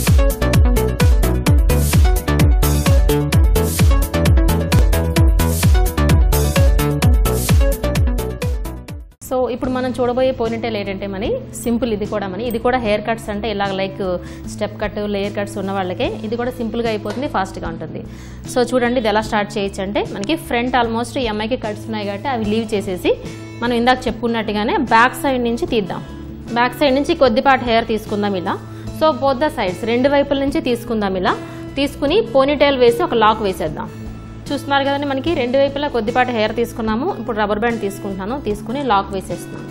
so ఇప్పుడు మనం చూడబోయే పోనీటైల్ ఏంటంటే మరి సింపుల్ ఇది కూడా మన ఇది కూడా హెయిర్ కట్స్ అంటే ఇలా like step cut layer cuts ఉన్న వాళ్ళకే ఇది కూడా సింపుల్గా అయిపోతుంది ఫాస్ట్గా ఉంటుంది సో చూడండి ఇది ఎలా స్టార్ట్ చేయొచ్చు అంటే మనకి ఫ్రంట్ ఆల్మోస్ట్ ఈ అమ్మాయికి కట్స్ ఉన్నాయి కాబట్టి అవి లీవ్ చేసేసి మనం ఇందాక చెప్పుకున్నట్టుగానే బ్యాక్ సైడ్ నుంచి తీద్దాం బ్యాక్ సైడ్ నుంచి కొద్దిపాటి హెయిర్ తీసుకుందాం ఇలా సో బోత్ ద సైడ్స్ రెండు వైపుల నుంచి తీసుకుందాం ఇలా తీసుకుని పోనీటైల్ వేసి ఒక లాక్ వేసేద్దాం చూస్తున్నారు కదండి మనకి రెండు వైపులా కొద్దిపాటి హెయిర్ తీసుకున్నాము ఇప్పుడు రబ్బర్ బ్యాండ్ తీసుకుంటాను తీసుకుని లాక్ వేసేస్తున్నాను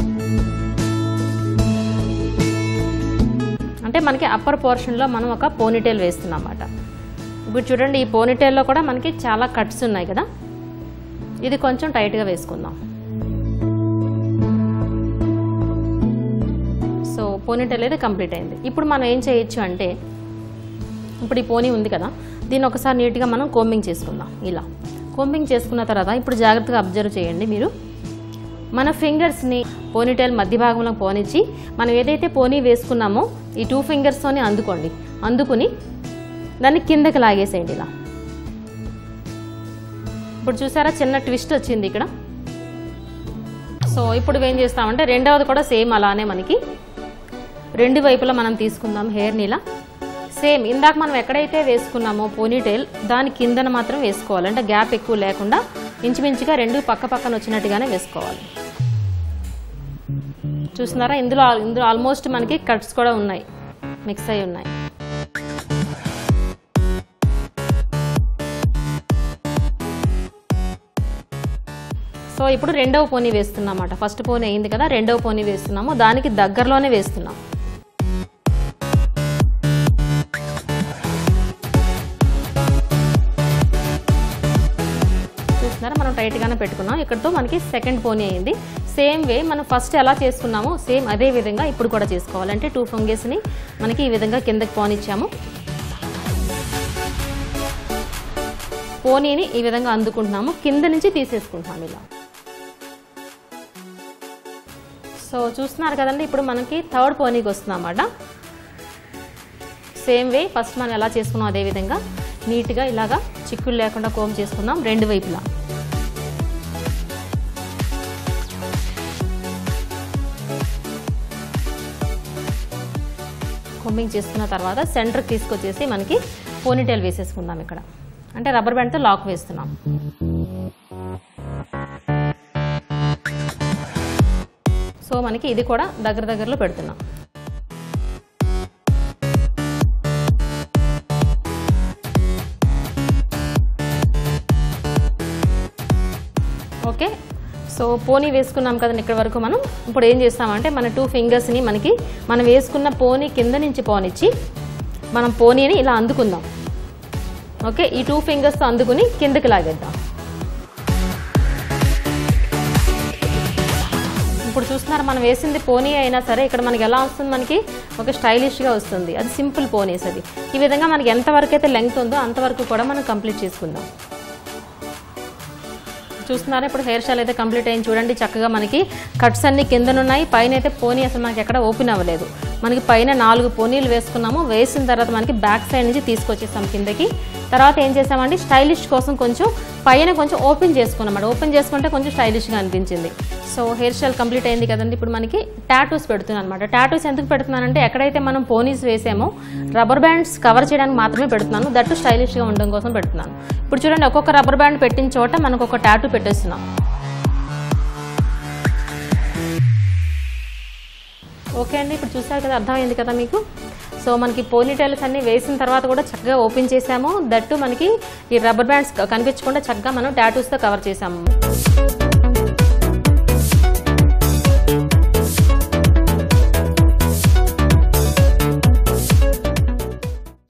అంటే మనకి అప్పర్ పోర్షన్లో మనం ఒక పోనీటైల్ వేస్తున్నాం అన్నమాట ఇప్పుడు చూడండి ఈ పోనీటైల్లో కూడా మనకి చాలా కట్స్ ఉన్నాయి కదా ఇది కొంచెం టైట్గా వేసుకుందాం సో పోనీటైల్ అయితే కంప్లీట్ అయింది ఇప్పుడు మనం ఏం చేయొచ్చు అంటే ఇప్పుడు ఈ పోనీ ఉంది కదా దీన్ని ఒకసారి నీట్గా మనం కోంబింగ్ చేసుకుందాం ఇలా కోంబింగ్ చేసుకున్న తర్వాత ఇప్పుడు జాగ్రత్తగా అబ్జర్వ్ చేయండి మీరు మన ఫింగర్స్ని పోనీటైల్ మధ్య భాగంలో పోనిచ్చి మనం ఏదైతే పోనీ వేసుకున్నామో ఈ టూ ఫింగర్స్తోనే అందుకోండి అందుకుని దాన్ని కిందకి లాగేసేయండి ఇలా ఇప్పుడు చూసారా చిన్న ట్విస్ట్ వచ్చింది ఇక్కడ సో ఇప్పుడు ఏం చేస్తామంటే రెండవది కూడా సేమ్ అలానే మనకి రెండు వైపులా మనం తీసుకుందాం హెయిర్ని ఇలా సేమ్ ఇందాక మనం ఎక్కడైతే వేసుకున్నామో పోనీటైల్ దాని కిందన మాత్రం వేసుకోవాలి అంటే గ్యాప్ ఎక్కువ లేకుండా ఇంచుమించుగా రెండు పక్క పక్కన వచ్చినట్టుగానే వేసుకోవాలి చూస్తున్నారా ఇందులో ఇందులో ఆల్మోస్ట్ మనకి కట్స్ కూడా ఉన్నాయి మిక్స్ అయి ఉన్నాయి సో ఇప్పుడు రెండవ పోనీ వేస్తున్నామాట ఫస్ట్ పోనీ అయింది కదా రెండవ పోనీ వేస్తున్నాము దానికి దగ్గరలోనే వేస్తున్నాం చూస్తున్నారా మనం టైట్గానే పెట్టుకున్నాం ఇక్కడతో మనకి సెకండ్ పోనీ అయింది సేమ్ వే మనం ఫస్ట్ ఎలా చేసుకున్నామో సేమ్ అదే విధంగా ఇప్పుడు కూడా చేసుకోవాలంటే టూ ఫంగేస్ని మనకి ఈ విధంగా కిందకి పోనిచ్చాము పోనీని ఈ విధంగా అందుకుంటున్నాము కింద నుంచి తీసేసుకుంటున్నాము ఇలా సో చూస్తున్నారు కదండి ఇప్పుడు మనకి థర్డ్ పోనీకి వస్తుంది అన్నమాట సేమ్ వే ఫస్ట్ మనం ఎలా చేసుకున్నాం అదే విధంగా నీట్గా ఇలాగా చిక్కులు లేకుండా కోమ్ చేసుకుందాం రెండు వైపులా కొమ్మింగ్ చేసుకున్న తర్వాత సెంటర్కి తీసుకొచ్చేసి మనకి పోనీటైల్ వేసేసుకుందాం ఇక్కడ అంటే రబ్బర్ బ్యాండ్తో లాక్ వేస్తున్నాం సో మనకి ఇది కూడా దగ్గర దగ్గరలో పెడుతున్నాం ఓకే సో పోనీ వేసుకున్నాం కదండి ఇక్కడ వరకు మనం ఇప్పుడు ఏం చేస్తామంటే మన టూ ఫింగర్స్ని మనకి మనం వేసుకున్న పోనీ కింద నుంచి పోనిచ్చి మనం పోనీని ఇలా అందుకుందాం ఓకే ఈ టూ ఫింగర్స్తో అందుకుని కిందకి లాగేద్దాం ఇప్పుడు చూస్తున్నారు మనం వేసింది పోనీ అయినా సరే ఇక్కడ మనకి ఎలా వస్తుంది మనకి ఒక స్టైలిష్గా వస్తుంది అది సింపుల్ పోనీస్ అది ఈ విధంగా మనకి ఎంతవరకు అయితే లెంగ్త్ ఉందో అంతవరకు కూడా మనం కంప్లీట్ చేసుకుందాం చూస్తున్నారా ఇప్పుడు హెయిర్ స్టైల్ అయితే కంప్లీట్ అయింది చూడండి చక్కగా మనకి కట్స్ అన్ని కిందనున్నాయి పైన అయితే పోనీ అసలు మనకి ఎక్కడ ఓపెన్ అవ్వలేదు మనకి పైన నాలుగు పోనీలు వేసుకున్నాము వేసిన తర్వాత మనకి బ్యాక్ సైడ్ నుంచి తీసుకొచ్చేసాం కిందకి తర్వాత ఏం చేసామంటే స్టైలిష్ కోసం కొంచెం పైన కొంచెం ఓపెన్ చేసుకున్నాం ఓపెన్ చేసుకుంటే కొంచెం స్టైలిష్గా అనిపించింది సో హెయిర్ స్టైల్ కంప్లీట్ అయింది కదండి ఇప్పుడు మనకి టాటూస్ పెడుతున్నాను అనమాట టాటూస్ ఎందుకు పెడుతున్నానంటే ఎక్కడైతే మనం పోనీస్ వేసామో రబ్బర్ బ్యాండ్స్ కవర్ చేయడానికి మాత్రమే పెడుతున్నాను దట్టు స్టైలిష్గా ఉండడం కోసం పెడుతున్నాను ఇప్పుడు చూడండి ఒక్కొక్క రబ్బర్ బ్యాండ్ పెట్టిన చోట మనకు ఒక టాటూ పెట్టేస్తున్నాం ఓకే అండి ఇప్పుడు చూసారు కదా అర్థమైంది కదా మీకు సో మనకి పోనీటైల్స్ అన్ని వేసిన తర్వాత కూడా చక్కగా ఓపెన్ చేసాము దట్టు మనకి ఈ రబ్బర్ బ్యాండ్స్ కనిపించకుండా చక్కగా మనం టాటూస్తో కవర్ చేసాము